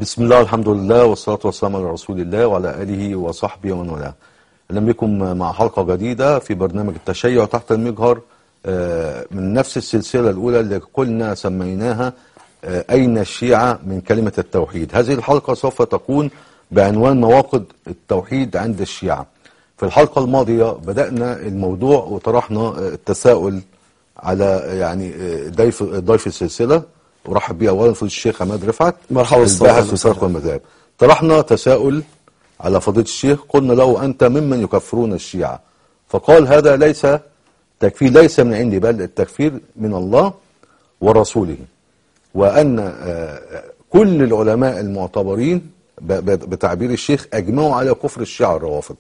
بسم الله الحمد لله والصلاة والسلام على رسول الله وعلى آله وصحبه ومن والاه. أهلا بكم مع حلقة جديدة في برنامج التشيع تحت المجهر آه، من نفس السلسلة الأولى اللي قلنا سميناها آه، أين الشيعة من كلمة التوحيد. هذه الحلقة سوف تكون بعنوان نواقض التوحيد عند الشيعة. في الحلقة الماضية بدأنا الموضوع وطرحنا آه، التساؤل على يعني آه، ضيف ضيف السلسلة ورحب بيه أولا فضيلة الشيخ عماد رفعت مرحبا الباحث أهلا في وسهلا. فرق المذاهب طرحنا تساؤل على فضيلة الشيخ قلنا له أنت ممن يكفرون الشيعة فقال هذا ليس تكفير ليس من عندي بل التكفير من الله ورسوله وأن آه، كل العلماء المعتبرين ب- ب- بتعبير الشيخ أجمعوا على كفر الشيعة الروافض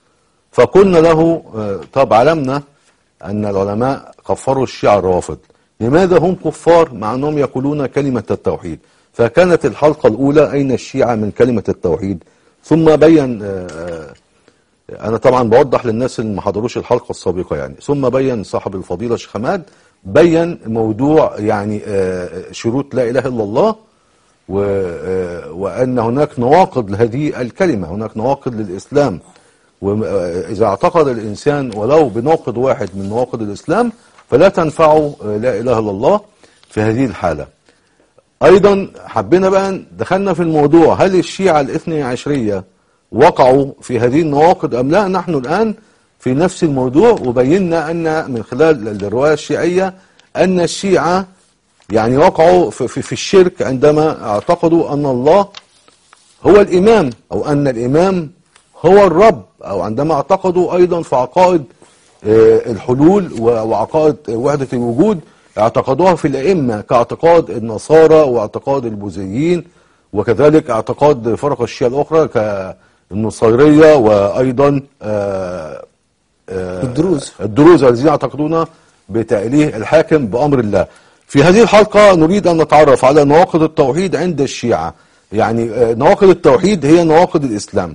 فقلنا له آه، طب علمنا أن العلماء كفروا الشيعة الروافض لماذا هم كفار مع أنهم يقولون كلمة التوحيد فكانت الحلقة الأولى أين الشيعة من كلمة التوحيد ثم بين آه، آه، أنا طبعا بوضح للناس اللي ما حضروش الحلقة السابقة يعني ثم بين صاحب الفضيلة الشيخ حماد بين موضوع يعني آه، شروط لا إله إلا الله و- آه، وأن هناك نواقض لهذه الكلمة هناك نواقض للإسلام وإذا اعتقد الإنسان ولو بناقض واحد من نواقض الإسلام فلا تنفعه آه، لا إله إلا الله في هذه الحالة أيضا حبينا بقى دخلنا في الموضوع هل الشيعة الاثني عشرية وقعوا في هذه النواقض أم لا نحن الآن في نفس الموضوع وبينا أن من خلال الرواية الشيعية أن الشيعة يعني وقعوا في, في, في الشرك عندما اعتقدوا أن الله هو الإمام أو أن الإمام هو الرب أو عندما اعتقدوا أيضا في عقائد آه، الحلول و- وعقائد وحدة الوجود اعتقدوها في الأئمة كاعتقاد النصارى واعتقاد البوذيين وكذلك اعتقاد فرق الشيعة الأخرى كالنصيرية وأيضا آه، آه، الدروز. الدروز الذين يعتقدون بتأليه الحاكم بأمر الله في هذه الحلقة نريد أن نتعرف على نواقض التوحيد عند الشيعة يعني آه، نواقض التوحيد هي نواقض الإسلام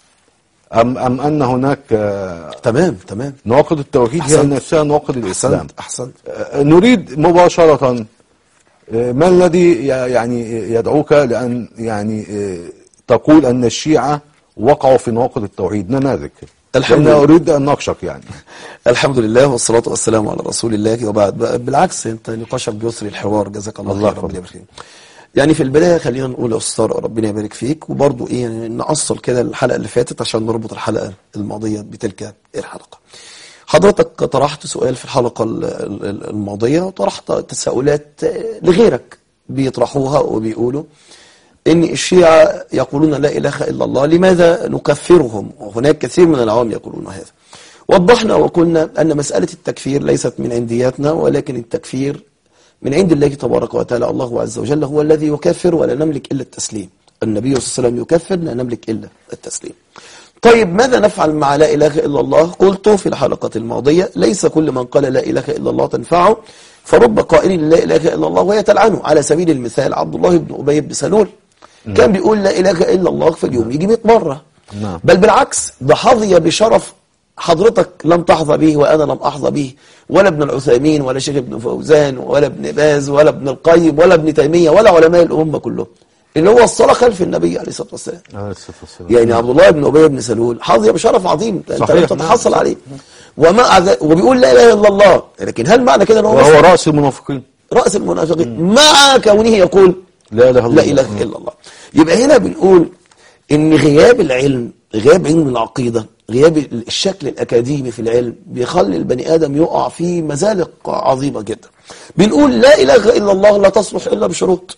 أم, أم أن هناك آه، تمام تمام نواقض التوحيد هي أحسنت. نفسها نواقض الإسلام احسنت احسنت آه، نريد مباشرة آه، ما الذي ي- يعني يدعوك لأن يعني آه، تقول أن الشيعة وقعوا في نواقض التوحيد نماذج الحمد لأن لله. أريد أن نقشك يعني الحمد لله والصلاة والسلام على رسول الله وبعد ب- بالعكس انت نقاشك بيسري الحوار جزاك الله, الله خير ربنا يحفظك. يبارك فيك يعني في البداية خلينا نقول يا أستاذ ربنا يبارك فيك وبرضه إيه يعني نأصل كده الحلقة اللي فاتت عشان نربط الحلقة الماضية بتلك الحلقة حضرتك طرحت سؤال في الحلقة ال- ال- الماضية وطرحت تساؤلات آه، لغيرك بيطرحوها وبيقولوا إن الشيعة يقولون لا إله إلا الله لماذا نكفرهم وهناك كثير من العوام يقولون هذا وضحنا وقلنا أن مسألة التكفير ليست من عندياتنا ولكن التكفير من عند الله تبارك وتعالى الله عز وجل هو الذي يكفر ولا نملك إلا التسليم النبي صلى الله عليه وسلم يكفر لا نملك إلا التسليم طيب ماذا نفعل مع لا إله إلا الله قلت في الحلقة الماضية ليس كل من قال لا إله إلا الله تنفعه فرب قائل لا إله إلا الله وهي تلعنه على سبيل المثال عبد الله بن أبي بن سلول كان بيقول لا إله إلا الله في اليوم يجي 100 مرة نعم. بل بالعكس ده حظي بشرف حضرتك لم تحظى به وأنا لم أحظى به ولا ابن العثيمين ولا شيخ ابن فوزان ولا ابن باز ولا ابن القيم ولا ابن تيمية ولا علماء الأمة كلهم اللي هو الصلاة خلف النبي عليه الصلاة والسلام عليه الصلاة والسلام. يعني عبد الله بن ابي بن سلول حظي بشرف عظيم انت صحيح، لم نعم. تتحصل عليه ومع ذ- وبيقول لا اله الا الله لكن هل معنى كده ان هو وهو مسلم؟ رأس المنافقين راس المنافقين مع كونه يقول لا إله إلا لا الله. اله الا الله يبقى هنا بنقول ان غياب العلم غياب علم العقيده غياب الشكل الاكاديمي في العلم بيخلي البني ادم يقع في مزالق عظيمه جدا بنقول لا اله الا الله لا تصلح الا بشروط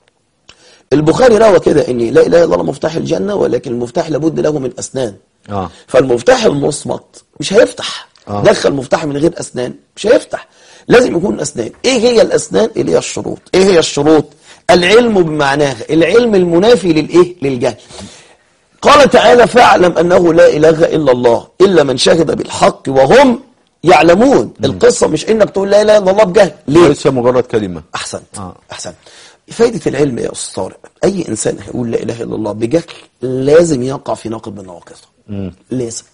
البخاري روى كده ان لا اله الا الله مفتاح الجنه ولكن المفتاح لابد له من اسنان آه. فالمفتاح المصمت مش هيفتح آه. دخل مفتاح من غير اسنان مش هيفتح لازم يكون اسنان ايه هي الاسنان اللي هي الشروط ايه هي الشروط العلم بمعناها العلم المنافي للايه للجهل قال تعالى فاعلم انه لا اله الا الله الا من شهد بالحق وهم يعلمون القصه مش انك تقول لا اله الا الله بجهل ليه ليس مجرد كلمة احسنت آه. احسنت فايده العلم يا استاذ طارق اي انسان هيقول لا اله الا الله بجهل لازم يقع في ناقض من نواقضه لازم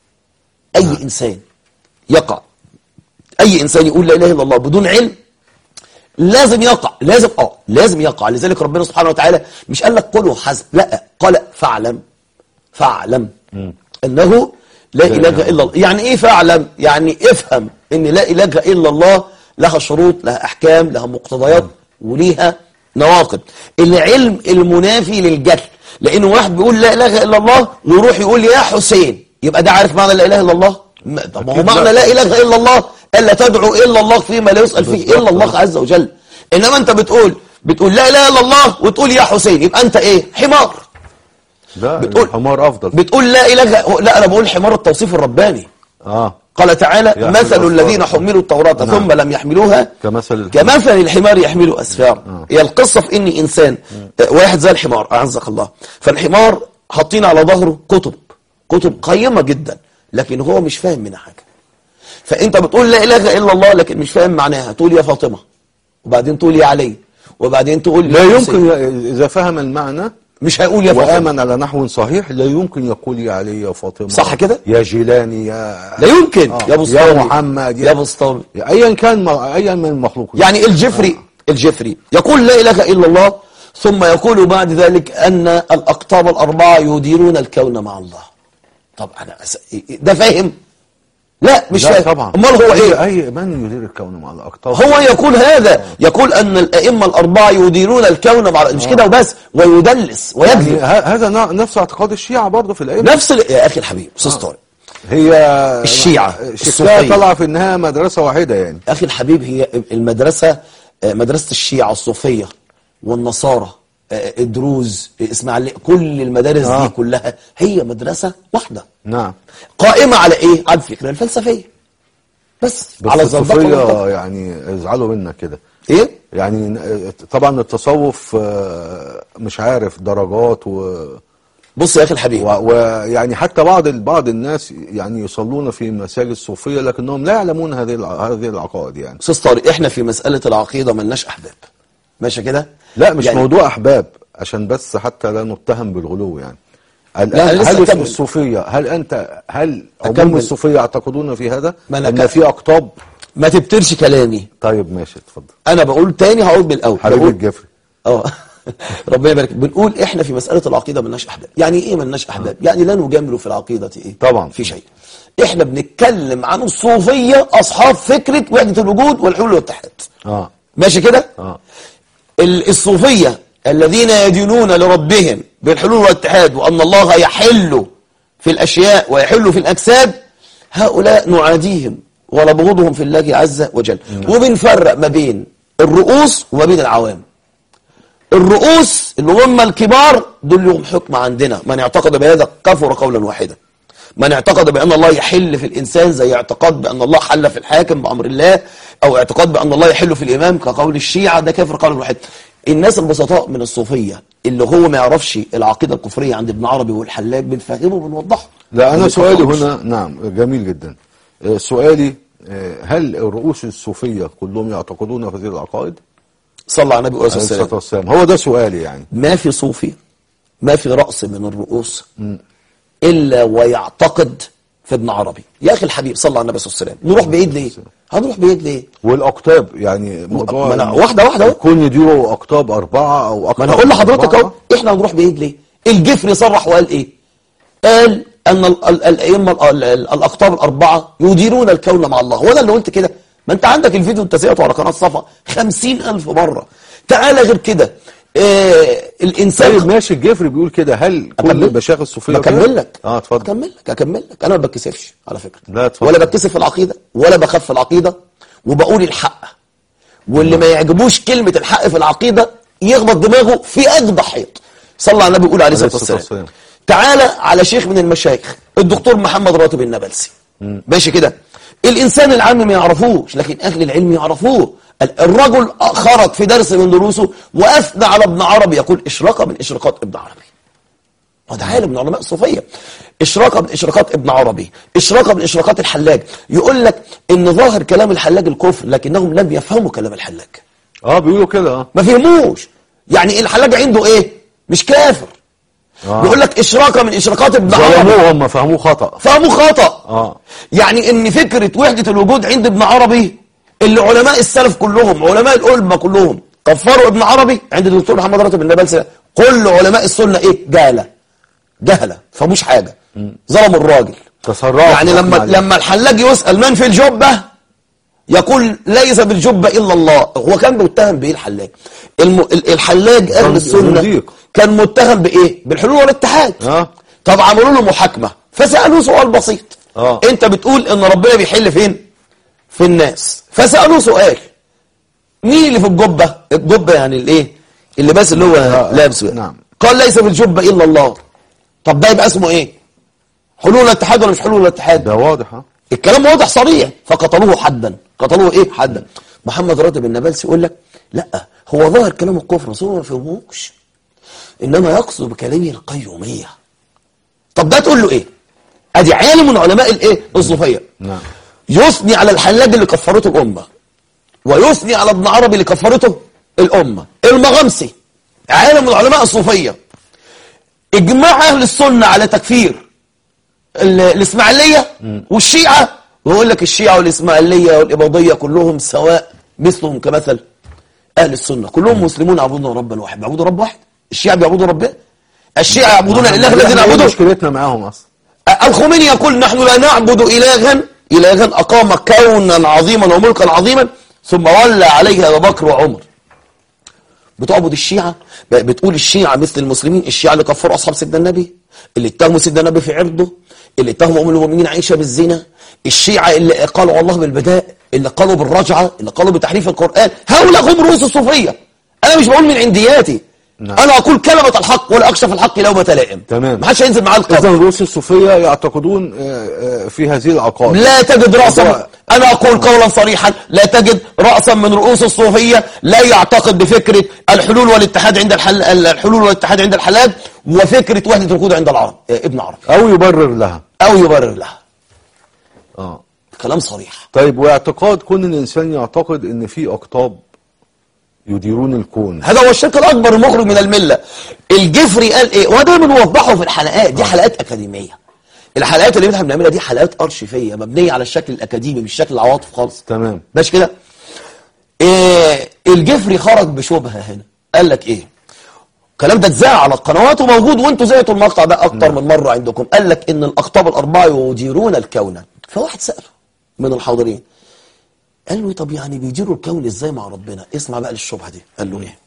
اي انسان يقع اي انسان يقول لا اله الا الله بدون علم لازم يقع لازم اه لازم يقع لذلك ربنا سبحانه وتعالى مش قال لك قل وحسب لا قال فاعلم فاعلم انه لا اله الا الله يعني ايه فاعلم يعني افهم ان لا اله الا الله لها شروط لها احكام لها مقتضيات وليها نواقض العلم المنافي للجهل لان واحد بيقول لا اله الا الله ويروح يقول يا حسين يبقى ده عارف معنى لا اله الا الله ما- طب ما هو أكيد معنى لا. لا اله الا الله الا تدعو الا الله فيما لا يسال فيه الا الله عز وجل انما انت بتقول بتقول لا اله الا الله وتقول يا حسين يبقى انت ايه حمار لا بتقول- الحمار افضل بتقول لا اله لا انا بقول حمار التوصيف الرباني اه قال تعالى يحمل مثل أسفارا. الذين حملوا التوراة نعم. ثم لم يحملوها كمثل الحمار. كمثل الحمار يحمل أسفار هي القصة في إن إنسان آه، واحد زي الحمار أعزك الله فالحمار حاطين على ظهره كتب كتب قيمة جدا لكن هو مش فاهم منها حاجة فأنت بتقول لا إله إلا الله لكن مش فاهم معناها تقول يا فاطمة وبعدين تقول يا علي وبعدين تقول لا يا حسين. يمكن اذا فهم المعنى مش هيقول يا فاطمة وامن على نحو صحيح لا يمكن يقول يا علي يا فاطمه صح كده؟ يا جيلاني يا لا يمكن آه. يا بسطامي يا محمد يا بسطامي ايا كان ايا من المخلوق يعني الجفري الجفري يقول لا إله إلا الله ثم يقول بعد ذلك أن الأقطاب الأربعة يديرون الكون مع الله طب أنا أس... ده فاهم لا مش لا فاهم طبعا أمال هو اي إيه اي من يدير الكون مع الاقطاب هو يقول هذا يقول أن الأئمة الأربعة يديرون الكون مع مش كده وبس ويدلس يعني ويكذب ه- هذا ن- نفس اعتقاد الشيعة برضه في الائمه نفس ال... يا أخي الحبيب أستاذ طارق هي الشيعة، شفتها الصوفية. طالعه في النهايه مدرسه واحده يعني أخي الحبيب هي المدرسة آه، مدرسة الشيعة الصوفية والنصارى آه، الدروز آه، إسماعيلية كل المدارس آه. دي كلها هي مدرسة واحدة نعم قائمة على إيه؟ على الفكرة الفلسفية بس, بس على الزندقة والمنطق. الصوفيه يعني ازعلوا منك كده إيه؟ يعني ن- طبعا التصوف آه، مش عارف درجات و بص يا أخي الحبيب و- ويعني حتى بعض ال- بعض الناس يعني يصلون في مساجد صوفيه لكنهم لا يعلمون هذه الع- هذه العقائد يعني أستاذ طارق إحنا في مسألة العقيدة ملناش أحباب ماشي كده؟ لا مش يعني موضوع احباب عشان بس حتى لا نتهم بالغلو يعني لا، الان لسه هل أكمل. الصوفيه هل انت هل أكمل. عموم الصوفيه يعتقدون في هذا ما أنا ان ك- في اقطاب ما تبترش كلامي طيب ماشي اتفضل أنا بقول تاني هقول بالأول حبيبي بقول الجفري اه ربنا يبارك بنقول احنا في مسألة العقيدة ملناش احباب يعني ايه ملناش احباب يعني لا نجامل في العقيدة ايه طبعا. في شيء احنا بنتكلم عن الصوفية اصحاب فكرة وحدة الوجود والحلول والاتحاد اه ماشي كده اه ال- الصوفية الذين يدينون لربهم بالحلول والاتحاد وأن الله يحل في الأشياء ويحل في الأجساد هؤلاء نعاديهم ونبغضهم في الله عز وجل وبنفرق ما بين الرؤوس وما بين العوام الرؤوس اللي هم الكبار دول لهم حكم عندنا من اعتقد بهذا كفر قولا واحدا من اعتقد بأن الله يحل في الإنسان زي اعتقاد بأن الله حل في الحاكم بأمر الله أو اعتقاد بأن الله يحل في الإمام كقول الشيعة ده كافر قولا واحدا الناس البسطاء من الصوفية اللي هو ما يعرفش العقيدة الكفرية عند ابن عربي والحلاج بنفهمه وبنوضحه لا انا ما سؤالي بنفهمش. هنا نعم جميل جدا آه، سؤالي آه، هل الرؤوس الصوفيه كلهم يعتقدون في هذه العقائد صلى على النبي عليه عليه الصلاة الصلاه والسلام والسلام هو ده سؤالي يعني ما في صوفي ما في رأس من الرؤوس إلا ويعتقد في ابن عربي يا أخي الحبيب صلى على النبي صلى الله عليه وسلم نروح بعيد ليه هنروح بعيد ليه والاقطاب يعني موضوع ما أنا واحدة واحدة أهو. يكون يديروا اقطاب اربعه او اكثر ما انا هقول من لحضرتك أربعة. اهو احنا هنروح بعيد ليه الجفري صرح وقال ايه قال ان ال- ال- الائمه ال- ال- ال- الاقطاب الاربعه يديرون الكون مع الله وانا اللي قلت كده ما انت عندك الفيديو انت سيئته على قناه صفا خمسين الف مره تعالى غير كده آه الانسان طيب ماشي الجفري بيقول كده هل كل أكمل؟ مشايخ الصوفيه ما كده؟ اكمل لك اه اتفضل اكمل لك اكمل لك انا ما بتكسفش على فكره لا، اتفضل. ولا بتكسف في العقيده ولا بخاف في العقيده وبقول الحق واللي ما يعجبوش كلمه الحق في العقيده يخبط دماغه في اجدع حيط صلى على النبي يقول عليه الصلاه الصلاة والسلام والسلام. تعالى على شيخ من المشايخ الدكتور محمد راتب النبلسي ماشي كده الانسان العام ما يعرفوش لكن اهل العلم يعرفوه ال- الرجل خرج في درس من دروسه واثنى على ابن عربي يقول اشراقه من اشراقات ابن عربي وده عالم من علماء الصوفيه اشراقه من اشراقات ابن عربي اشراقه من اشراقات الحلاج يقول لك ان ظاهر كلام الحلاج الكفر لكنهم لم يفهموا كلام الحلاج اه بيقولوا كده اه ما فهموش يعني الحلاج عنده ايه مش كافر آه. بيقول لك اشراقه من اشراقات ابن عربي ظلموه هم فهموه خطا فهموا خطا اه يعني ان فكره وحده الوجود عند ابن عربي اللي علماء السلف كلهم علماء الأمة كلهم كفروا ابن عربي عند الدكتور محمد راتب النبالسي كل علماء السنة ايه جهلة جهلة فمش حاجة ظلموا الراجل تسرعوا يعني في لما الحكم عليه. لما الحلاج يسأل من في الجبة يقول ليس بالجبة إلا الله هو كان متهم بإيه الحلاج الم... ال- الحلاج أهل زند- السنة زنديق. كان متهم بإيه بالحلول والاتحاد اه طب عملوا له محاكمة فسألوه سؤال بسيط آه. انت بتقول ان ربنا بيحل فين في الناس فسألوه سؤال مين اللي في الجبة الجبة يعني الايه اللباس اللي هو آه، لابسه نعم. قال ليس في الجبة الا الله طب ده يبقى اسمه ايه حلول الاتحاد ولا مش حلول الاتحاد ده واضح ها الكلام واضح صريح فقتلوه حدا قتلوه ايه حدا محمد راتب النبالسي يقول لك لا هو ظاهر كلام الكفر بس هو ما فهموش انما يقصد بكلامه القيوميه طب ده تقول له ايه ادي عالم من علماء الايه الصوفيه نعم يثني على الحلاج اللي كفرته الامه ويثني على ابن عربي اللي كفرته الامه المغمسي عالم من علماء الصوفيه اجماع اهل السنه على تكفير ال- الاسماعيليه والشيعه ويقول لك الشيعه والاسماعيليه والاباضيه كلهم سواء مثلهم كمثل اهل السنه كلهم مسلمون يعبدون ربا واحد بيعبدوا رب واحد الشيعه بيعبدوا رب الشيعه يعبدون الاله الذي إحنا إيه نعبده مشكلتنا معاهم اصلا الخميني يقول نحن لا نعبد إلها إلها أقام كونا عظيما وملكا عظيما ثم ولى عليه أبو بكر وعمر بتعبد الشيعة ب- بتقول الشيعة مثل المسلمين الشيعة اللي كفروا أصحاب سيدنا النبي اللي اتهموا سيدنا النبي في عرضه اللي اتهموا أم المؤمنين عائشة بالزنا الشيعة اللي قالوا الله بالبداء اللي قالوا بالرجعة اللي قالوا بتحريف القرآن هؤلاء هم رؤوس الصوفية أنا مش بقول من عندياتي نعم. أنا أقول كلمة الحق ولا أكشف الحق لومة لائم تمام. ما حدش هينزل معاه القبر اذا الروس الصوفيه يعتقدون آه، آه، في هذه العقائد لا تجد رأسا هو- أنا أقول قولا صريحا لا تجد رأسا من رؤوس الصوفية لا يعتقد بفكرة الحلول والاتحاد عند الحل... الحلول والاتحاد عند الحلال وفكرة وحدة الوجود عند العرب آه، ابن عربي او يبرر لها أو يبرر لها اه كلام صريح طيب واعتقاد كون الانسان يعتقد ان في اقطاب يديرون الكون هذا هو الشرك الأكبر المخرج من الملة الجفري قال إيه وده بنوضحه في الحلقات دي حلقات أكاديمية الحلقات اللي احنا بنعملها دي حلقات أرشيفية مبنية على الشكل الأكاديمي مش شكل العواطف خالص تمام ماشي كده إيه الجفري خرج بشبهه هنا قال لك ايه الكلام ده اتذاع على القنوات وموجود وانتوا زيتوا المقطع ده اكتر من مره عندكم قال لك ان الاقطاب الاربعه يديرون الكون فواحد ساله من الحاضرين قال له طب يعني بيديروا الكون ازاي مع ربنا اسمع بقى للشبهه دي قال له ايه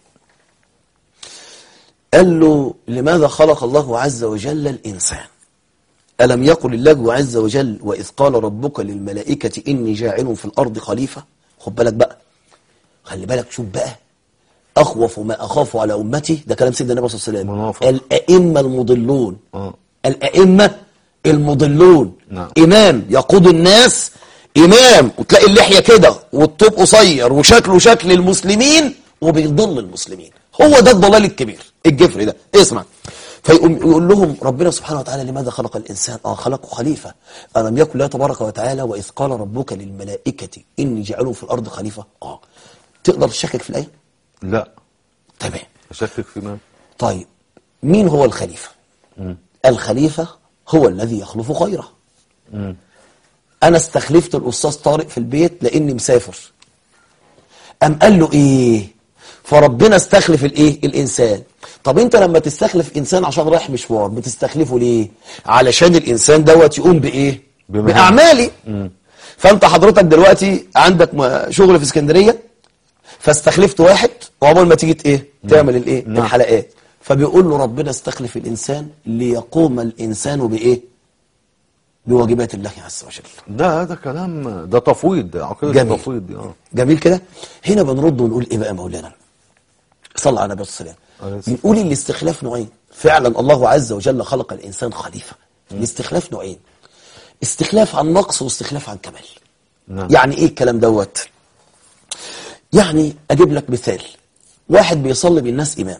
قال له لماذا خلق الله عز وجل الانسان ألم يقل الله عز وجل وإذ قال ربك للملائكة إني جاعل في الأرض خليفة خد بالك بقى خلي بالك شوف بقى أخوف ما أخاف على أمتي ده كلام سيدنا النبي صلى الله عليه منافق. وسلم الأئمة المضلون اه الأئمة المضلون نعم. إمام يقود الناس إمام وتلاقي اللحية كده والطوب قصير وشكله شكل المسلمين وبيضل المسلمين هو ده الضلال الكبير الجفري ده اسمع فيقوم يقول لهم ربنا سبحانه وتعالى لماذا خلق الإنسان آه خلقه خليفة ألم يكن الله تبارك وتعالى وإذ قال ربك للملائكة إني جعله في الأرض خليفة آه تقدر تشكك في الآية لا تمام اشكك في من طيب مين هو الخليفة الخليفة هو الذي يخلف غيره انا استخلفت الاستاذ طارق في البيت لاني مسافر ام قال له ايه فربنا استخلف الايه الانسان طب انت لما تستخلف انسان عشان رايح مشوار بتستخلفه ليه علشان الانسان دوت يقوم بايه بمهام. باعمالي فانت حضرتك دلوقتي عندك م- شغل في اسكندريه فاستخلفت واحد وعقبال ما تيجي ايه تعمل الايه نعم. الحلقات فبيقول له ربنا استخلف الانسان ليقوم الانسان بايه بواجبات الله عز وجل ده هذا كلام ده تفويض ده عقيده جميل. التفويض دي اه جميل كده هنا بنرد ونقول ايه بقى مولانا صلى على النبي صلى الله عليه عليه الصلاة وسلم بنقول الاستخلاف نوعين فعلا الله عز وجل خلق الانسان خليفه الاستخلاف نوعين استخلاف عن نقص واستخلاف عن كمال نعم يعني ايه الكلام دوت يعني اجيب لك مثال واحد بيصلي بالناس امام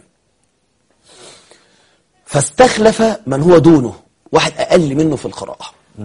فاستخلف من هو دونه واحد اقل منه في القراءه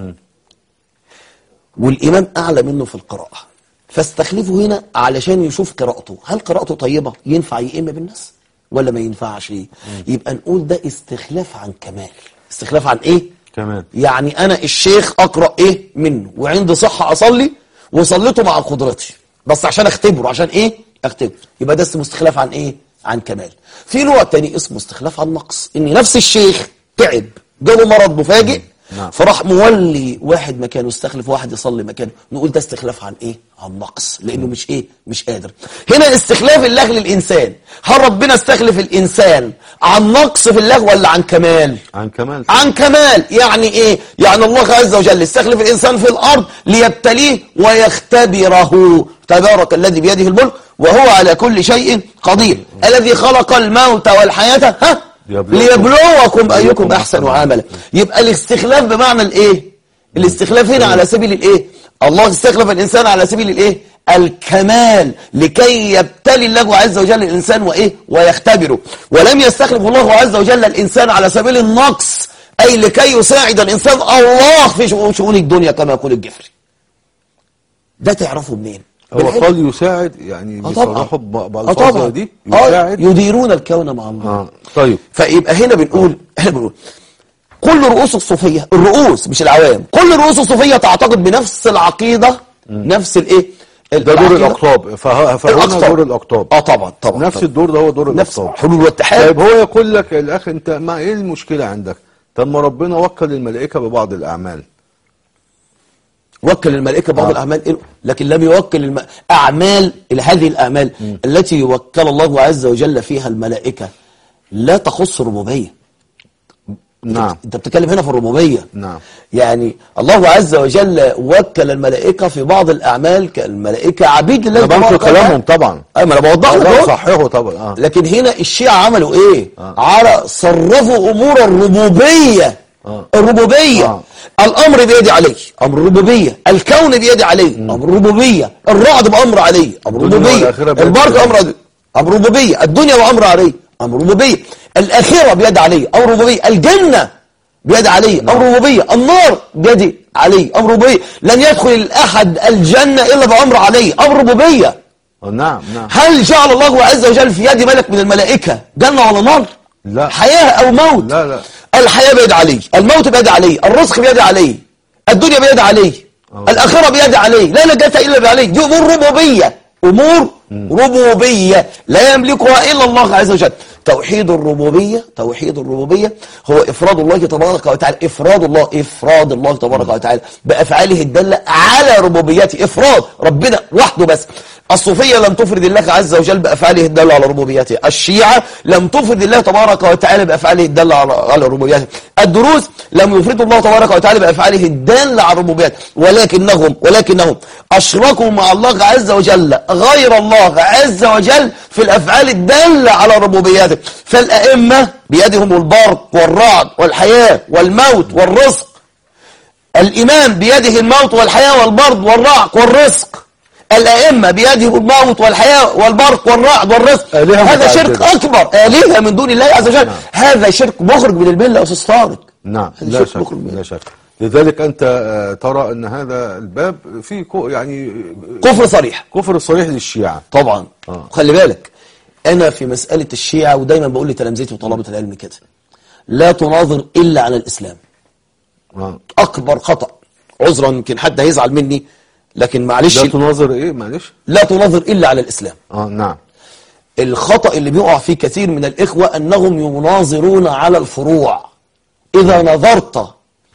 والامام اعلى منه في القراءه فاستخلفه هنا علشان يشوف قراءته هل قراءته طيبه ينفع يئم بالناس ولا ما ينفعش يبقى نقول ده استخلاف عن كمال استخلاف عن ايه كمان يعني انا الشيخ اقرا ايه منه وعندي صحه اصلي وصليته مع قدرتي بس عشان اختبره عشان ايه اختبره يبقى ده اسمه استخلاف عن ايه عن كمال في نوع تاني اسمه استخلاف عن نقص ان نفس الشيخ تعب جاله مرض مفاجئ نعم. فراح مولي واحد مكانه استخلف واحد يصلي مكانه نقول ده استخلاف عن ايه عن نقص لانه مش ايه مش قادر هنا استخلاف الله للانسان هل ربنا استخلف الانسان عن نقص في الله ولا عن كمال عن كمال عن كمال يعني ايه يعني الله عز وجل استخلف الانسان في الارض ليبتليه ويختبره تبارك الذي بيده الملك وهو على كل شيء قدير الذي خلق الموت والحياة ها ليبلوكم. ليبلوكم ايكم احسن عملا يبقى الاستخلاف بمعنى الايه الاستخلاف هنا على سبيل الايه الله استخلف الانسان على سبيل الايه الكمال لكي يبتلي الله عز وجل الانسان وايه ويختبره ولم يستخلف الله عز وجل الانسان على سبيل النقص اي لكي يساعد الانسان الله في شؤون شؤون الدنيا كما يقول الجفري ده تعرفه منين هو بالعلم. قال يساعد يعني آه طبعا بيصرحوا ب- آه بألفاظ طبعا دي آه يساعد يديرون الكون مع الله اه طيب فيبقى هنا بنقول هنا بنقول كل رؤوس الصوفية الرؤوس مش العوام كل رؤوس الصوفية تعتقد بنفس العقيدة نفس الايه ده دور العقيدة- الأقطاب فه- فهنا الأقطاب. دور الأقطاب اه طبعا طبعا نفس طبعا. الدور ده هو دور نفس الأقطاب حلول والاتحاد طيب هو يقول لك الأخ أنت ما إيه المشكلة عندك طب ما ربنا وكل الملائكة ببعض الأعمال وكل الملائكة بعض آه. الأعمال إله لكن لم يوكل الم... أعمال هذه الأعمال التي وكل الله عز وجل فيها الملائكة لا تخص الربوبية نعم انت بتتكلم هنا في الربوبيه نعم. يعني الله عز وجل وكل الملائكه في بعض الاعمال كالملائكه عبيد لله أنا بنقل تبارك وتعالى. كلامهم طبعا ايوه ما انا بوضح لك الله اهو صححه طبعا اه لكن هنا الشيعة عملوا ايه آه. على صرفوا امور الربوبية آه. الربوبية آه. الامر بيدي عليه امر الربوبية الكون بيدي عليه امر الربوبية الرعد بامر عليه امر الدنيا ربوبية والآخرة بيد البركة عليه. امر عليه. امر ربوبية الدنيا وامر عليه امر ربوبية الاخرة بيد عليه امر ربوبية الجنة بيد عليه امر ربوبية النار بيد عليه امر ربوبية لن يدخل احد الجنة الا بامر عليه امر ربوبية آه، نعم نعم هل جعل الله عز وجل في يد ملك من الملائكة جنة ولا نار لا. حياة أو موت لا لا الحياة بيد عليه الموت بيد عليه الرزق بيد عليه الدنيا بيد عليه آه. الآخرة بيد عليه لا نجاة إلا بعليه دي أمور ربوبية أمور ربوبية لا يملكها إلا الله عز وجل توحيد الربوبية توحيد الربوبية هو إفراد الله تبارك وتعالى إفراد الله إفراد الله تبارك وتعالى بأفعاله الدالة على ربوبيته إفراد ربنا وحده بس الصوفية لم تفرد الله عز وجل بأفعاله الدالة على ربوبيته الشيعة لم تفرد الله تبارك وتعالى بأفعاله الدالة على على ربوبيته الدروز لم يفرد الله تبارك وتعالى بأفعاله الدالة على ربوبيته ولكنهم ولكنهم أشركوا مع الله عز وجل غير الله عز وجل في الأفعال الدالة على ربوبيته فالأئمة بيدهم البرق والرعد والحياة والموت والرزق الإمام بيده الموت والحياة والبرد والرعد والرزق الأئمة بيده الموت والحياة والبرق والرعد والرزق آلهة هذا شرك متعددة. أكبر آلهة من دون الله عز وجل هذا شرك مخرج من الملة يا أستاذ طارق نعم هذا لا شرك شك مخرج من لا شك لذلك أنت آه، ترى أن هذا الباب فيه كو- يعني كفر صريح كفر صريح للشيعة طبعا آه. خلي بالك أنا في مسألة الشيعة ودايما بقول لتلامذتي وطلبة العلم كده لا تناظر إلا على الإسلام آه. أكبر خطأ عذرا يمكن حد هيزعل مني لكن معلش لا تناظر إيه معلش لا تناظر إلا على الإسلام آه نعم الخطأ اللي بيقع فيه كثير من الإخوة أنهم يناظرون على الفروع إذا نظرت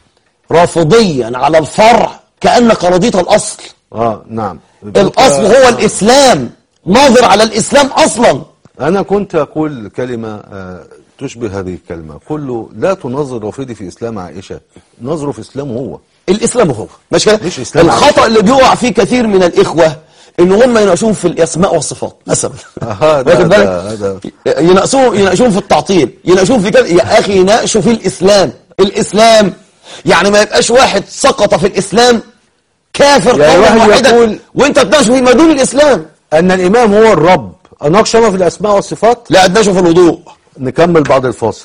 رافضيا على الفرع كأنك رضيت الأصل آه نعم الأصل هو الإسلام ناظر على الإسلام أصلا أنا كنت أقول كلمة آه، تشبه هذه الكلمة كله لا تنظر رافضي في إسلام عائشة نظره في إسلامه هو الإسلام هو مش كده مش إسلام الخطأ عائشة. اللي بيقع فيه كثير من الإخوة إن هم يناقشون في الأسماء والصفات مثلا آه، ده- واخد ده- بالك؟ يناقشون يناقشون في التعطيل يناقشون في كده يا أخي يناقشوا في الإسلام الإسلام يعني ما يبقاش واحد سقط في الإسلام كافر يعني قولا واحد واحدا يقول- وانت تناقش في ما دون الإسلام أن الإمام هو الرب أناقش أنا في الأسماء والصفات لا تناقشوا في الوضوء نكمل بعد الفاصل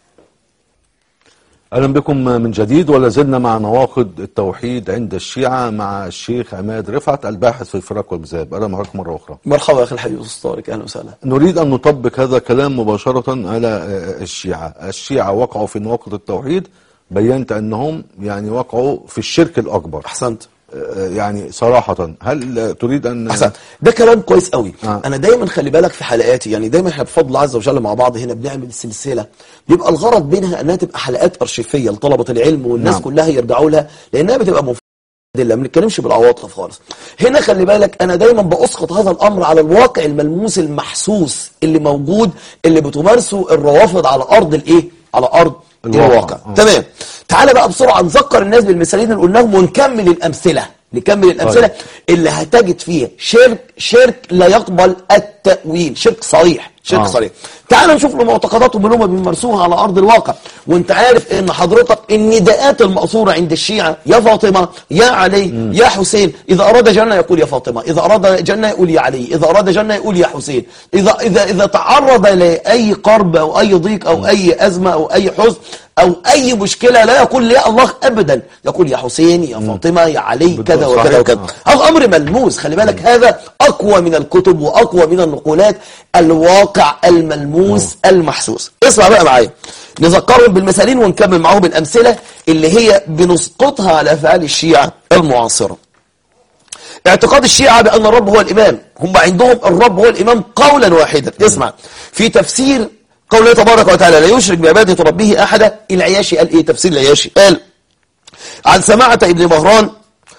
أهلا بكم من جديد ولا زلنا مع نواقض التوحيد عند الشيعة مع الشيخ عماد رفعت الباحث في الفراق والمذهب أهلا معكم مرة أخرى مرحبا يا أخي الحبيب أستاذ طارق أهلا وسهلا نريد أن نطبق هذا الكلام مباشرة على آه، الشيعة الشيعة وقعوا في نواقض التوحيد بينت أنهم يعني وقعوا في الشرك الأكبر أحسنت آه، يعني صراحة هل تريد أن احسن ده كلام كويس قوي آه. انا دايما خلي بالك في حلقاتي يعني دايما احنا بفضل الله عز وجل مع بعض هنا بنعمل سلسله بيبقى الغرض منها انها تبقى حلقات ارشيفيه لطلبه العلم والناس نعم. كلها يرجعوا لها لانها بتبقى مفيده ما بنتكلمش بالعواطف خالص هنا خلي بالك انا دايما باسقط هذا الامر على الواقع الملموس المحسوس اللي موجود اللي بتمارسه الروافض على ارض الايه على ارض الواقع. الواقع آه. تمام تعالى بقى بسرعه نذكر الناس بالمثالين اللي قلناهم ونكمل الامثله نكمل الامثله طيب. اللي هتجد فيها شرك شرك لا يقبل التأويل شرك صريح شرك آه. آه. صريح تعال نشوف له معتقداتهم اللي هم بيمارسوها على ارض الواقع وانت عارف ان حضرتك النداءات المأثورة عند الشيعة يا فاطمة يا علي يا حسين اذا اراد جنة يقول يا فاطمة اذا اراد جنة يقول يا علي اذا اراد جنة يقول يا حسين اذا اذا اذا تعرض لاي كرب او اي ضيق او اي ازمة او اي حزن او اي مشكلة لا يقول يا الله ابدا يقول يا حسين يا فاطمة يا علي بالضبط، كذا وكذا صحيح. وكذا آه. هذا امر ملموس خلي بالك هذا اقوى من الكتب واقوى من النقولات الواقع الملموس المحسوس اسمع بقى معايا نذكرهم بالمثالين ونكمل معاهم الامثله اللي هي بنسقطها على افعال الشيعه المعاصره اعتقاد الشيعة بأن الرب هو الإمام هم عندهم الرب هو الإمام قولا واحدا اسمع في تفسير قوله تبارك وتعالى لا يشرك بعبادة ربه أحدا العياشي قال إيه تفسير العياشي قال عن سماعة ابن مهران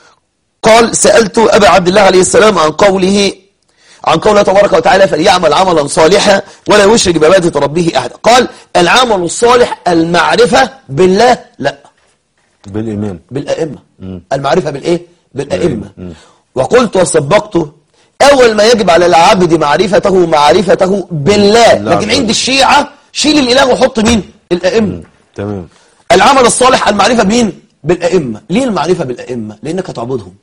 قال سألت أبا عبد الله عليه السلام عن قوله عن قوله تبارك وتعالى فليعمل عملا صالحا ولا يشرك بعبادة ربه أحدا قال العمل الصالح المعرفة بالله لا بالإمام بالأئمة المعرفة بالإيه؟ بالأئمة وقلت وسبقته أول ما يجب على العبد معرفته معرفته بالله لا، لكن لا. عند الشيعة شيل الإله وحط مين؟ الأئمة تمام العمل الصالح المعرفة بمين؟ بالأئمة ليه المعرفة بالأئمة؟ لأنك هتعبدهم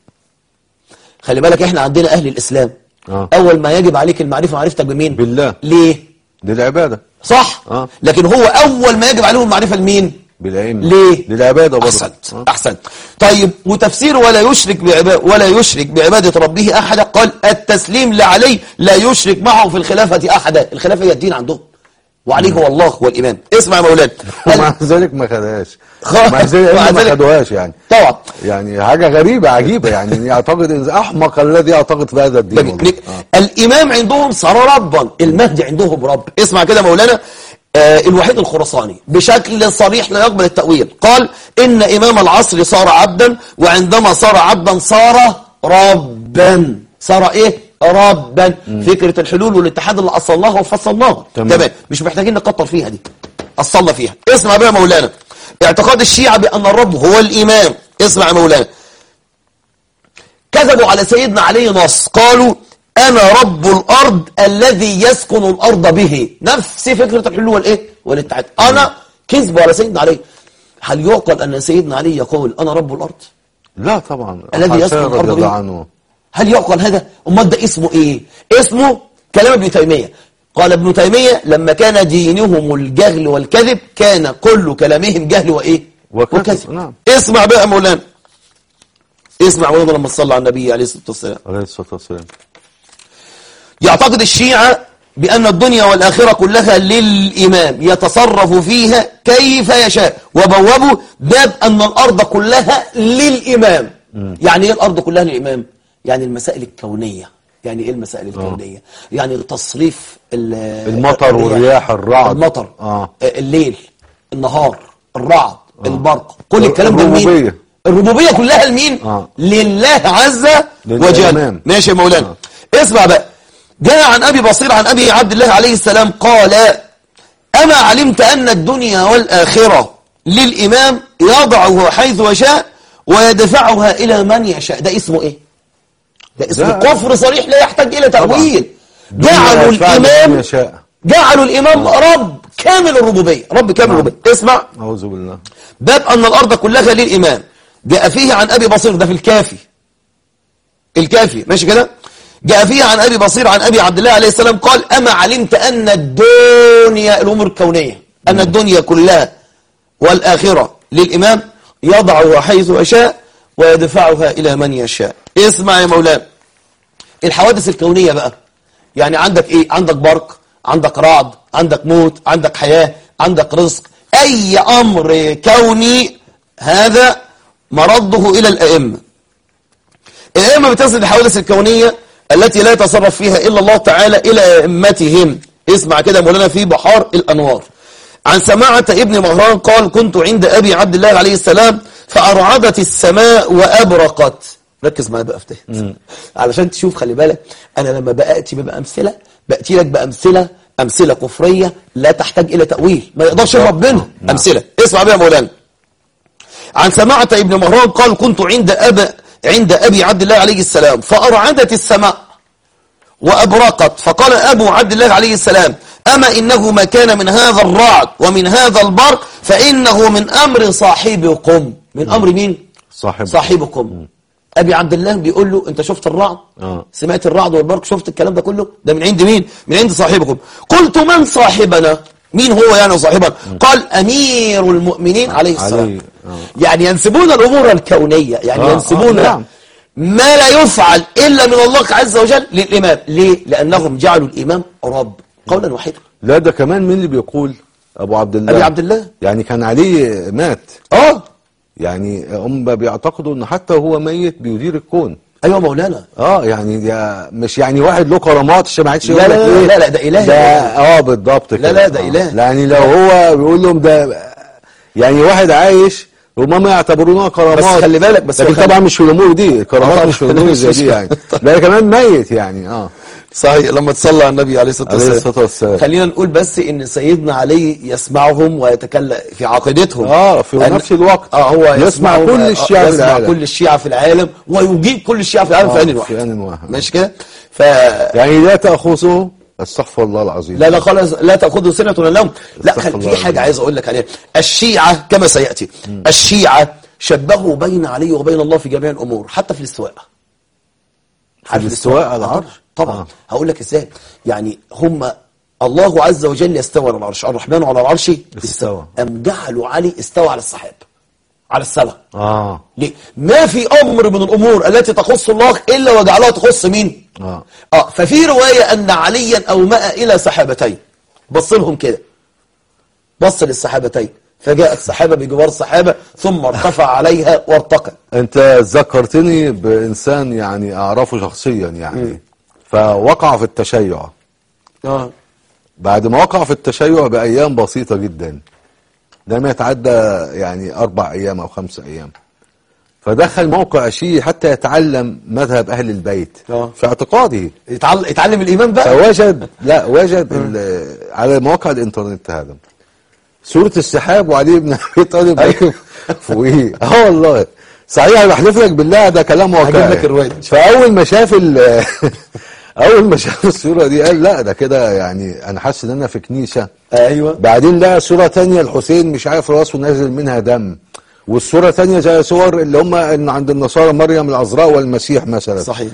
خلي بالك احنا عندنا أهل الإسلام آه. أول ما يجب عليك المعرفة معرفتك بمين؟ بالله. ليه؟ دي العبادة صح آه. لكن هو أول ما يجب عليهم المعرفة لمين؟ بالأئمة ليه؟ للعبادة برضه أحسنت آه. أحسنت طيب وتفسير ولا يشرك بعبا ولا يشرك بعبادة ربه أحدا قال التسليم لعلي لا يشرك معه في الخلافة أحدا الخلافة هي الدين عندهم وعليه هو الله هو الإمام اسمع يا مولانا ومع ذلك ما خدهاش خ- مع ذلك مع ما ذلك- خدوهاش يعني طبعا يعني حاجة غريبة عجيبة يعني يعتقد إن احمق الذي يعتقد في هذا الدين والله. آه. الإمام عندهم صار ربا المهدي عندهم رب اسمع كده مولانا آه الوحيد الخرساني بشكل صريح لا يقبل التأويل قال إن إمام العصر صار عبدا وعندما صار عبدا صار ربا صار إيه ربا فكرة الحلول والاتحاد اللي أصلناها وفصلناها تمام. تمام مش محتاجين نكتر فيها دي أصلنا فيها اسمع بقى مولانا اعتقاد الشيعة بأن الرب هو الإمام اسمع يا مولانا كذبوا على سيدنا علي نص قالوا أنا رب الأرض الذي يسكن الأرض به نفس فكرة الحلول والإيه والاتحاد أنا كذبوا على سيدنا علي هل يعقل أن سيدنا علي يقول أنا رب الأرض لا طبعا الذي حاشاه يسكن رضي الأرض الله به عنه هل يعقل هذا أمال ده اسمه إيه اسمه كلام ابن تيمية قال ابن تيمية لما كان دينهم الجهل والكذب كان كل كلامهم جهل وإيه وكذب، نعم. اسمع بقى مولانا اسمع مولانا لما صلى على النبي عليه الصلاة والسلام عليه الصلاة والسلام يعتقد الشيعة بأن الدنيا والآخرة كلها للإمام يتصرف فيها كيف يشاء وبوبوا باب أن الأرض كلها للإمام يعني إيه الأرض كلها للإمام؟ يعني المسائل الكونية يعني إيه المسائل الكونية؟ يعني تصريف ال- المطر والرياح، الرعد. المطر آه. الليل النهار الرعد البرق كل الكلام ده لمين؟ الربوبية. الربوبية كلها لمين؟ آه. لله عز وجل للإمام. ماشي يا مولانا اسمع بقى جاء عن أبي بصير عن أبي عبد الله عليه السلام قال أما علمت أن الدنيا والآخرة للإمام يضعه حيث يشاء ويدفعها إلى من يشاء ده اسمه إيه ده اسمه ده- كفر صريح لا يحتاج إلى تأويل دنيا جعلوا يدفع من الإمام يشاء. جعلوا الإمام رب كامل الربوبية رب كامل الربوبية اسمع أعوذ بالله باب أن الأرض كلها للإمام جاء فيه عن أبي بصير ده في الكافي الكافي ماشي كده جاء فيه عن أبي بصير عن أبي عبد الله عليه السلام قال أما علمت أن الدنيا الأمور الكونية أن الدنيا كلها والآخرة للإمام يضعها حيث يشاء ويدفعها إلى من يشاء اسمع يا مولانا الحوادث الكونية بقى يعني عندك ايه عندك برق عندك رعد عندك موت عندك حياة عندك رزق اي امر كوني هذا مرده الى الائمة الأئمة بتسند الحوادث الكونية التي لا يتصرف فيها إلا الله تعالى إلى أئمتهم اسمع كده مولانا في بحار الأنوار عن سماعة ابن مهران قال كنت عند أبي عبد الله عليه السلام فأرعدت السماء وأبرقت ركز معايا بقى في ده علشان تشوف خلي بالك أنا لما بأتي بأمثلة بأتي لك بأمثلة أمثلة كفرية لا تحتاج إلى تأويل ما يقدرش يهرب منها أمثلة اسمع بقى يا مولانا عن سماعة ابن مهران قال كنت عند أبا عند أبي عبد الله عليه السلام فأرعدت السماء وأبرقت فقال أبو عبد الله عليه السلام أما إنه ما كان من هذا الرعد ومن هذا البرق فإنه من أمر صاحبكم من أمر مين؟ صاحب صاحبكم أبي عبد الله بيقول له أنت شفت الرعد آه. سمعت الرعد والبرق شفت الكلام ده كله ده من عند مين من عند صاحبكم قلت من صاحبنا مين هو يعني صاحبنا قال أمير المؤمنين عليه السلام عليه، آه. يعني ينسبون الأمور الكونية يعني آه، ينسبون آه، نعم. ما لا يفعل إلا من الله عز وجل للإمام ليه لأنهم جعلوا الإمام رب قولا واحدا لا ده كمان مين اللي بيقول ابو عبد الله أبي عبد الله يعني كان عليه مات آه يعني هم بيعتقدوا ان حتى هو ميت بيدير الكون أيوة مولانا اه يعني ده مش يعني واحد له كرامات عشان ما عادش لا يقول لا لك لا ايه لا لا، ده إله ده يا اه بالضبط كده لا، ده آه. إله. يعني لو هو بيقول لهم ده يعني واحد عايش هم ما يعتبرونها كرامات بس خلي بالك، بس لكن هو خلي- طبعا مش في الامور دي آه، الكرامات مش في الامور زي دي يعني ده كمان ميت يعني اه صحيح لما تصلى على النبي عليه الصلاة عليه والسلام الصلاة والسلام. خلينا نقول بس ان سيدنا علي يسمعهم ويتكلم في عقيدتهم اه في أن- نفس الوقت اه هو يسمع يسمعهم- كل آه، الشيعة في يسمع العالم كل الشيعة في العالم ويجيب كل الشيعة في العالم آه، في آن في واحد آن واحد. ماشي كده ف يعني لا تأخذه استغفر الله العظيم لا لا خلاص لا تأخذه سنة ولا نوم لا استغفر خل... الله في حاجة العظيم. عايز أقول لك عليها الشيعة كما سيأتي الشيعة شبهوا بين علي وبين الله في جميع الأمور حتى في الاستواء في الاستواء على العرش طبعا آه. هقول لك ازاي يعني هم الله عز وجل يستوى على العرش الرحمن على العرش استوى. أم جعلوا علي استوى على السحاب على السماء اه ليه؟ ما في أمر من الأمور التي تخص الله إلا وجعلها تخص مين؟ اه آه ففي رواية أن عليا أومأ إلى سحابتين بص لهم كده بص للسحابتين فجاءت سحابة بجوار سحابة ثم ارتفع عليها وارتقى انت ذكرتني بانسان يعني اعرفه شخصيا يعني فوقع في التشيع آه. بعد ما وقع في التشيع بايام بسيطه جدا لم يتعدى يعني اربع ايام او خمس ايام فدخل موقع شيعي حتى يتعلم مذهب اهل البيت آه. في اعتقاده يتعلم, يتعلم الإيمان بقى فوجد لا وجد ال- على مواقع الانترنت هذا سورة السحاب وعلي بن ابي طالب أيوه. فوقيه اه والله صحيح بحلف لك بالله ده كلام واقعي هجيب لك الرواية دي. فاول ما شاف ال- اول ما شاف الصورة دي قال لا ده كده يعني انا حاسس ان انا في كنيسة أيوة بعدين لقى صورة تانية الحسين مش عارف راسه نازل منها دم والصورة تانية زي صور اللي هم ان عند النصارى مريم العذراء والمسيح مثلا صحيح.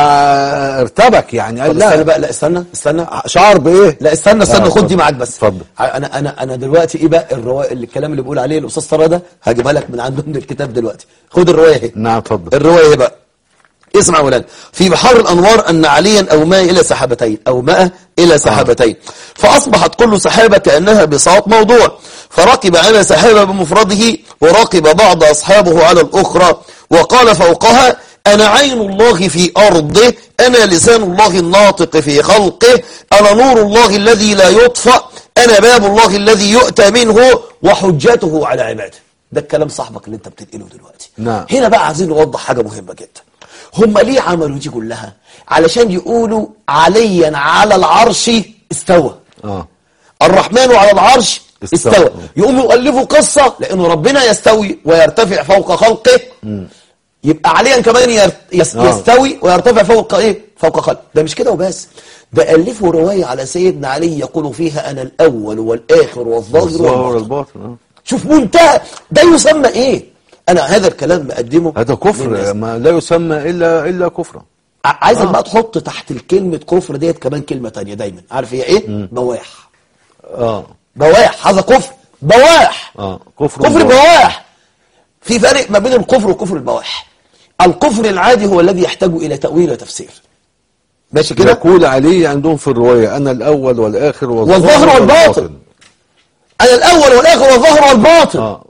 فارتبك يعني قال طب استنى لا بقى لا استنى استنى شعر بايه لا استنى استنى آه، خد دي اتفضل. معاك بس اتفضل. انا انا انا دلوقتي ايه بقى الروايه الكلام اللي بيقول عليه الاستاذ طارق ده هجيبها لك من عنده من الكتاب دلوقتي خد الروايه اهي نعم اتفضل الروايه اهي بقى اسمع يا ولاد في بحار الانوار ان عليا اوماء الى سحابتين اوماء الى سحابتين فاصبحت كل سحابه كانها بساط موضوع فركب على سحابه بمفرده وراقب بعض اصحابه على الاخرى وقال فوقها انا عين الله في ارضه انا لسان الله الناطق في خلقه انا نور الله الذي لا يطفأ انا باب الله الذي يؤتى منه وحجته على عباده ده الكلام صاحبك اللي انت بتنقله دلوقتي نعم. هنا بقى عايزين نوضح حاجة مهمة جدا هم ليه عملوا دي كلها علشان يقولوا عليا على العرش استوى اه الرحمن على العرش استوى. استوى, يقوموا يؤلفوا قصة لأنه ربنا يستوي ويرتفع فوق خلقه يبقى عليا كمان ير- يس آه. يستوي ويرتفع فوق ايه فوق خلقه ده مش كده وبس ده ألفوا رواية على سيدنا علي يقول فيها أنا الأول والآخر والظاهر الظاهر والباطن الباطن آه. شوف منتهى ده يسمى ايه انا هذا الكلام مقدمه هذا كفر للناس. ما لا يسمى الا الا كفرا ع- عايزك آه. بقى تحط تحت الكلمة كفر ديت كمان كلمة تانية دايما عارف هي ايه بواح اه بواح هذا كفر بواح اه كفر كفر باطن. بواح في فرق ما بين الكفر وكفر البواح الكفر العادي هو الذي يحتاج الى تأويل وتفسير ماشي كده يقول علي عندهم في الرواية أنا الأول والآخر والظاهر والباطن. انا الاول والاخر والظاهر والباطن آه.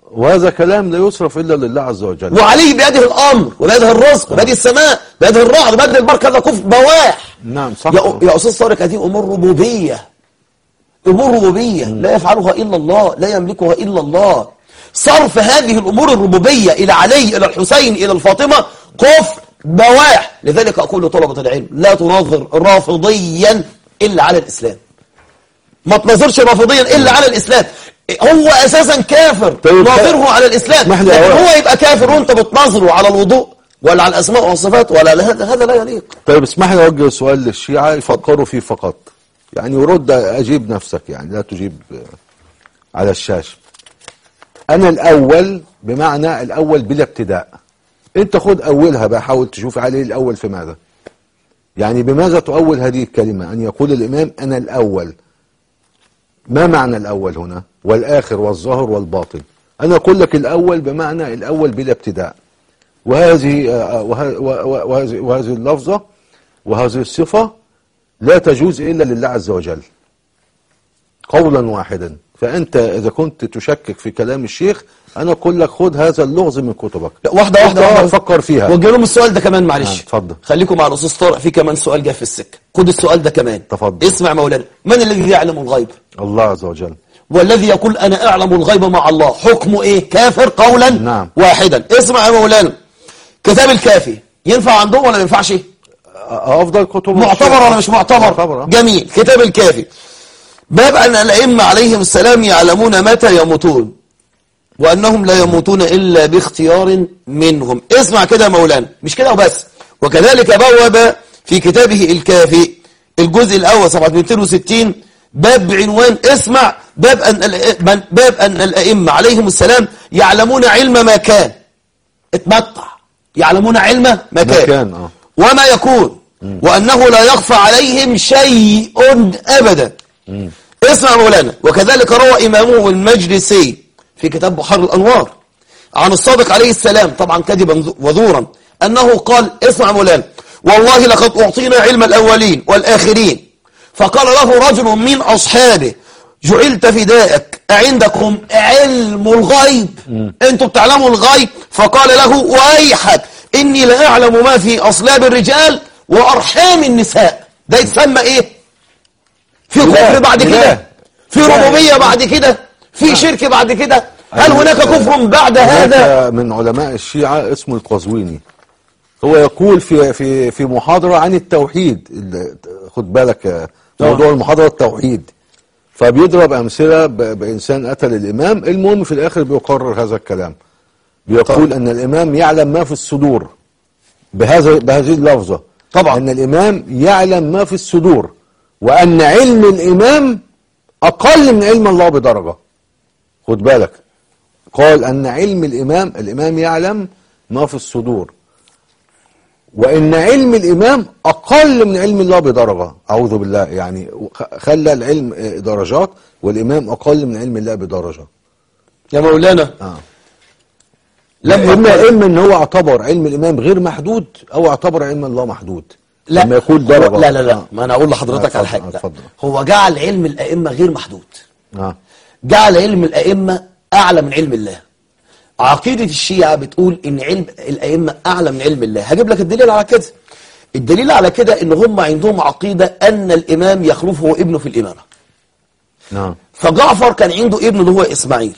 وهذا كلام لا يصرف إلا لله عز وجل وعليه بيده الامر وبيده الرزق وبيده السماء بيده الرعد وبيده البركه هذا كفر بواح نعم صح يا يا استاذ طارق هذه امور ربوبيه امور ربوبيه لا يفعلها الا الله لا يملكها الا الله صرف هذه الامور الربوبيه الى علي الى الحسين الى الفاطمه كفر بواح لذلك اقول لطلبه العلم لا تناظر رافضيا الا على الاسلام ما تناظرش رافضيا الا على الاسلام هو اساسا كافر طيب، ناظره على الاسلام اسمح لي لكن أولا. هو يبقى كافر وانت بتناظره على الوضوء ولا على الاسماء والصفات ولا على هذا هذا لا يليق طيب اسمح لي أوجه سؤال للشيعة يفكروا فيه فقط يعني ورد أجيب نفسك يعني لا تجيب آه، على الشاشة أنا الأول بمعنى الأول بلا ابتداء أنت خد أولها بقى حاول تشوف عليه الأول في ماذا يعني بماذا تؤول هذه الكلمة أن يقول الإمام أنا الأول ما معنى الأول هنا والآخر والظاهر والباطن أنا أقول لك الأول بمعنى الأول بلا ابتداء وهذه آه، وه- وه- وهذه وهذه اللفظة وهذه الصفة لا تجوز إلا لله عز وجل قولا واحدا فأنت إذا كنت تشكك في كلام الشيخ أنا أقول لك خد هذا اللغز من كتبك لا، واحدة واحدة واحدة واحدة فكر فيها وجه لهم السؤال ده كمان معلش نعم، اتفضل. خليكم مع الاستاذ طارق في كمان سؤال جه في السكه خد السؤال ده كمان تفضل. اسمع مولانا من الذي يعلم الغيب الله عز وجل والذي يقول انا اعلم الغيب مع الله حكمه ايه كافر قولا نعم. واحدا اسمع يا مولانا كتاب الكافي ينفع عندهم ولا ما ينفعش أفضل كتب معتبر الشيخ. ولا مش معتبر معتبر آه. جميل كتاب الكافي باب أن الأئمة عليهم السلام يعلمون متى يموتون وأنهم لا يموتون إلا باختيار منهم اسمع كده يا مولانا مش كده وبس وكذلك بوب في كتابه الكافي الجزء الأول صفحة 260 باب بعنوان اسمع باب أن الأ- من- باب أن الأئمة عليهم السلام يعلمون علم ما كان اتمتع يعلمون علم ما كان كان، آه. وما يكون وأنه لا يخفى عليهم شيء أبدا اسمع مولانا وكذلك روى إمامه المجلسي في كتاب بحر الأنوار عن الصادق عليه السلام طبعا كذبا وزورا أنه قال اسمع مولانا والله لقد أعطينا علم الأولين والآخرين فقال له رجل من أصحابه جعلت فداءك أعندكم علم الغيب أنتم بتعلموا الغيب فقال له ويحك إني لا أعلم ما في أصلاب الرجال وأرحام النساء ده يتسمى إيه في إله. كفر بعد إله. كده في إله. ربوبية بعد كده في شرك بعد كده هل هناك كفر بعد هذا هناك من علماء الشيعة اسمه القزويني هو يقول في في في محاضرة عن التوحيد ال- خد بالك آه، موضوع المحاضرة التوحيد فبيضرب أمثلة ب- بإنسان قتل الإمام المهم في الآخر بيقرر هذا الكلام بيقول أن الإمام يعلم ما في الصدور بهذا بهذه اللفظة طبعا. أن الإمام يعلم ما في الصدور وأن علم الإمام أقل من علم الله بدرجة خد بالك قال أن علم الإمام الإمام يعلم ما في الصدور وإن علم الإمام أقل من علم الله بدرجة أعوذ بالله يعني خ- خلى العلم آه، درجات والإمام أقل من علم الله بدرجة يا مولانا آه. لما إما قال- إما إن هو اعتبر علم الإمام غير محدود أو اعتبر علم الله محدود لا لما يقول درجة لا لا لا آه. ما انا اقول لحضرتك آه، على اتفضل، حاجه آه، لا. اتفضل. هو جعل علم الائمه غير محدود آه. جعل علم الائمه اعلى من علم الله عقيده الشيعه بتقول ان علم الائمه اعلى من علم الله هجيب لك الدليل على كده الدليل على كده ان هم عندهم عقيده ان الامام يخلفه ابنه في الامامه نعم فجعفر كان عنده ابن اللي هو اسماعيل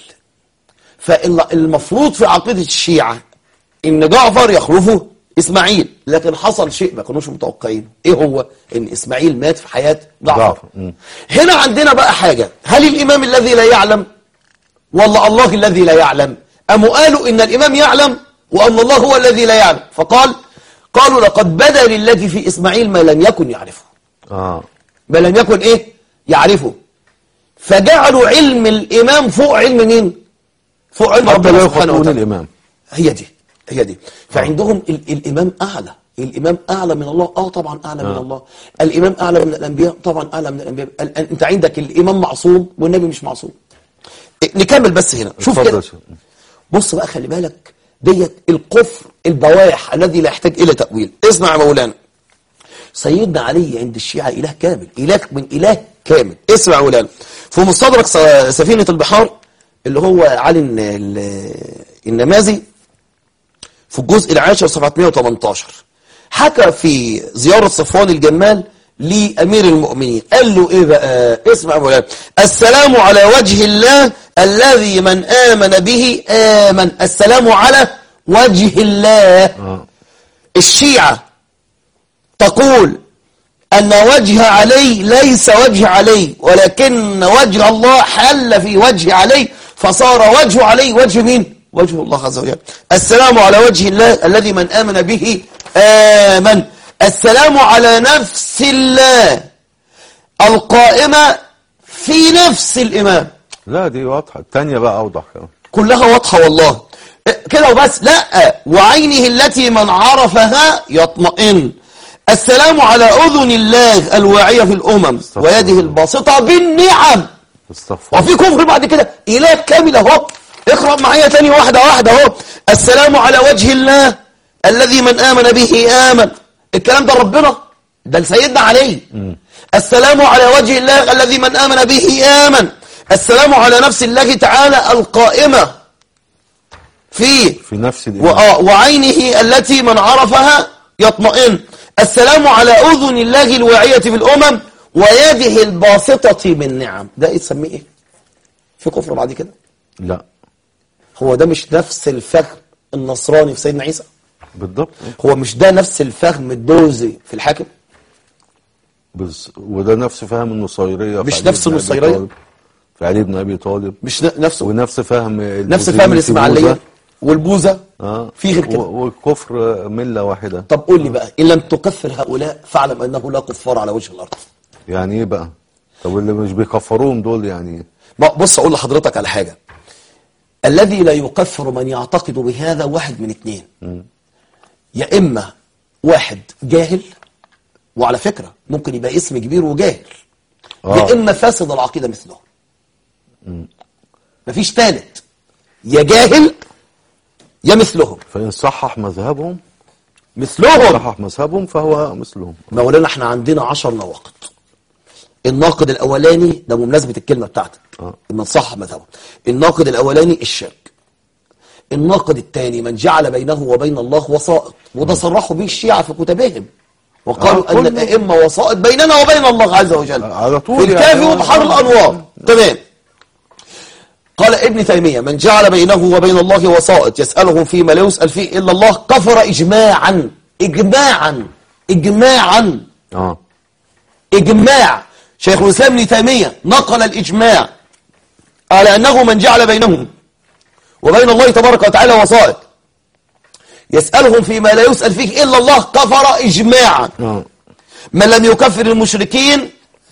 فالمفروض في عقيدة الشيعة ان جعفر يخلفه اسماعيل لكن حصل شيء ما كانوش متوقعينه ايه هو ان اسماعيل مات في حياة جعفر جعفر، مم. هنا عندنا بقى حاجة هل الامام الذي لا يعلم ولا الله الذي لا يعلم أم قالوا إن الإمام يعلم وأن الله هو الذي لا يعلم فقال قالوا لقد بدا للذي في إسماعيل ما لم يكن يعرفه آه. ما لم يكن إيه يعرفه فجعلوا علم الإمام فوق علم مين فوق علم حتى ربنا لا سبحانه يخطئون وتعالى الإمام هي دي هي دي فعندهم ال الإمام أعلى الإمام أعلى من الله آه طبعا أعلى من آه. الله الإمام أعلى من الأنبياء طبعا أعلى من الأنبياء ال- أنت عندك الإمام معصوم والنبي مش معصوم نكمل بس هنا شوف اتفضل كده يا شيخ. بص بقى خلي بالك ديت الكفر البواح الذي لا يحتاج إلى تأويل اسمع يا مولانا سيدنا علي عند الشيعة إله كامل إله من إله كامل اسمع يا مولانا في مستدرك س- سفينة البحار اللي هو علي الن- ال- النمازي في الجزء العاشر صفحة 118 حكى في زيارة صفوان الجمال لأمير المؤمنين قال له إيه بقى اسمع يا مولانا السلام على وجه الله الذي من آمن به آمن السلام على وجه الله اه الشيعة تقول أن وجه علي ليس وجه علي ولكن وجه الله حل في وجه علي فصار وجه علي وجه مين؟ وجه الله عز وجل السلام على وجه الله الذي من آمن به آمن السلام على نفس الله القائمة في نفس الإمام لا دي واضحة التانية بقى أوضح كمان كلها واضحة والله كده وبس لا وعينه التي من عرفها يطمئن السلام على أذن الله الواعية في الأمم ويده الباسطة بالنعم استغفر وفي كفر بعد كده إله كامل أهو اقرأ معايا تاني واحدة واحدة أهو السلام على وجه الله الذي من آمن به آمن الكلام ده ربنا ده لسيدنا علي السلام على وجه الله الذي من آمن به آمن السلام على نفس الله تعالى القائمة فيه في نفس و- الإمام آه، وعينه التي من عرفها يطمئن السلام على أذن الله الواعية في الأمم ويده الباسطة بالنعم ده ايه تسميه ايه في كفر بعد كده لا هو ده مش نفس الفهم النصراني في سيدنا عيسى بالضبط هو مش ده نفس الفهم الدوزي في الحاكم بس وده نفس فهم النصيرية في مش علي نفس بن أبي النصيرية؟ طالب. في علي بن أبي طالب مش ن- نفسه ونفس فهم نفس البوذيين فهم في الإسماعيلية بوذا. والبوذا اه في غير كده و- والكفر ملة واحدة طب قول لي بقى إن لم تكفر هؤلاء فاعلم أنه لا كفار على وجه الأرض يعني ايه بقى طب اللي مش بيكفروهم دول يعني ايه ما- بص أقول لحضرتك على حاجة الذي لا يكفر من يعتقد بهذا واحد من اتنين يا إما واحد جاهل وعلى فكرة ممكن يبقى اسم كبير وجاهل آه. يا إما فاسد العقيدة مثله مفيش تالت يا جاهل يا مثلهم فإن صحح مذهبهم مثلهم صحح مذهبهم فهو مثلهم مولانا احنا عندنا عشر نواقد الناقد الاولاني ده بمناسبه الكلمه بتاعتك آه. من صح مذهبه الناقد الاولاني الشرك الناقد الثاني من جعل بينه وبين الله وسائط وده صرحوا به الشيعة في كتبهم وقالوا آه، ان كله. الائمه وسائط بيننا وبين الله عز وجل على طول في الكافي يعني. وبحر الانوار تمام قال ابن تيمية من جعل بينه وبين الله وسائط يسأله فيما لا يسأل فيه إلا الله كفر إجماعا إجماعا إجماعا اه إجماع شيخ الإسلام ابن تيمية نقل الإجماع على أنه من جعل بينهم وبين الله تبارك وتعالى وسائط يسألهم فيما لا يسأل فيه إلا الله كفر إجماعا اه من لم يكفر المشركين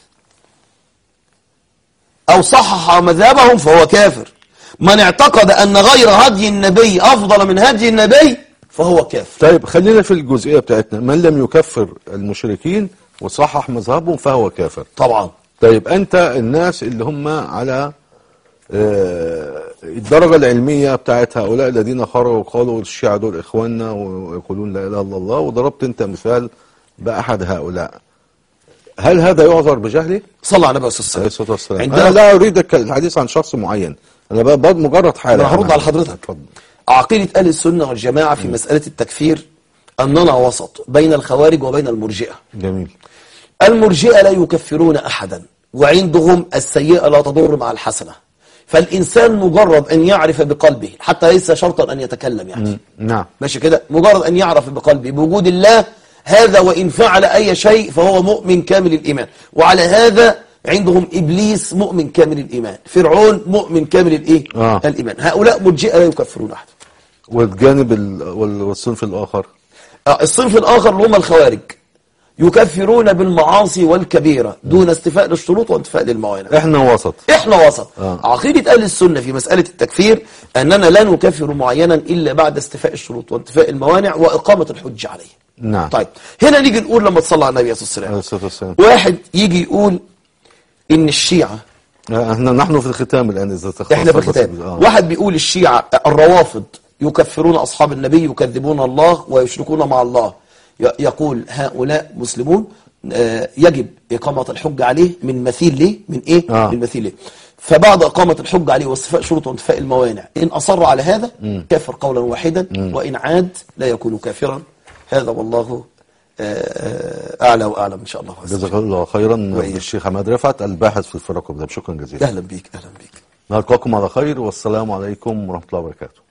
أو صحح مذهبهم فهو كافر من اعتقد أن غير هدي النبي أفضل من هدي النبي فهو كافر طيب خلينا في الجزئية بتاعتنا من لم يكفر المشركين وصحح مذهبهم فهو كافر طبعا طيب أنت الناس اللي هم على آه، الدرجة العلمية بتاعت هؤلاء الذين خرجوا وقالوا الشيعة دول إخواننا ويقولون لا إله إلا الله وضربت أنت مثال بأحد هؤلاء هل هذا يعذر بجهله؟ صلى على النبي صلى الله عليه عليه الصلاة وسلم والسلام عندنا- أنا لا أريد الك- الحديث عن شخص معين أنا ب- ب- مجرد حالة أنا هرد يعني. على حضرتك اتفضل عقيدة أهل السنة والجماعة في مسألة التكفير أننا وسط بين الخوارج وبين المرجئة جميل المرجئة لا يكفرون أحدا وعندهم السيئة لا تضر مع الحسنة فالإنسان مجرد أن يعرف بقلبه حتى ليس شرطا أن يتكلم يعني نعم ماشي كده مجرد أن يعرف بقلبه بوجود الله هذا وإن فعل أي شيء فهو مؤمن كامل الإيمان وعلى هذا عندهم إبليس مؤمن كامل الإيمان فرعون مؤمن كامل الإيه؟ آه. الإيمان هؤلاء مرجئة لا يكفرون أحدا والجانب ال- وال- والصنف الآخر آه، الصنف الآخر اللي هم الخوارج يكفرون بالمعاصي والكبيرة دون استفاء للشروط وانتفاء للموانع إحنا وسط احنا وسط آه. عقيدة أهل السنة في مسألة التكفير أننا لا نكفر معينا إلا بعد استفاء الشروط وانتفاء الموانع وإقامة الحجة عليه نعم طيب هنا نيجي نقول لما تصلى على النبي صلى الله عليه عليه الصلاة والسلام وسلم واحد يجي يقول إن الشيعة احنا نحن في الختام الآن إذا تخصص احنا في بس- الختام آه. واحد بيقول الشيعة الروافض يكفرون أصحاب النبي يكذبون الله ويشركون مع الله ي- يقول هؤلاء مسلمون آه، يجب إقامة الحج عليه من مثيل ليه من إيه آه. من مثيل ليه فبعد إقامة الحج عليه واستيفاء شروط وانتفاء الموانع إن أصر على هذا كافر قولا واحدا وإن عاد لا يكون كافرا هذا والله آه، آه، أعلى وأعلم إن شاء الله عز جزاك وجل. الله خيرا وإياك. الشيخ حماد رفعت الباحث في الفرق والمذهب شكرا جزيلا أهلا بيك أهلا بيك نلقاكم على خير والسلام عليكم ورحمة الله وبركاته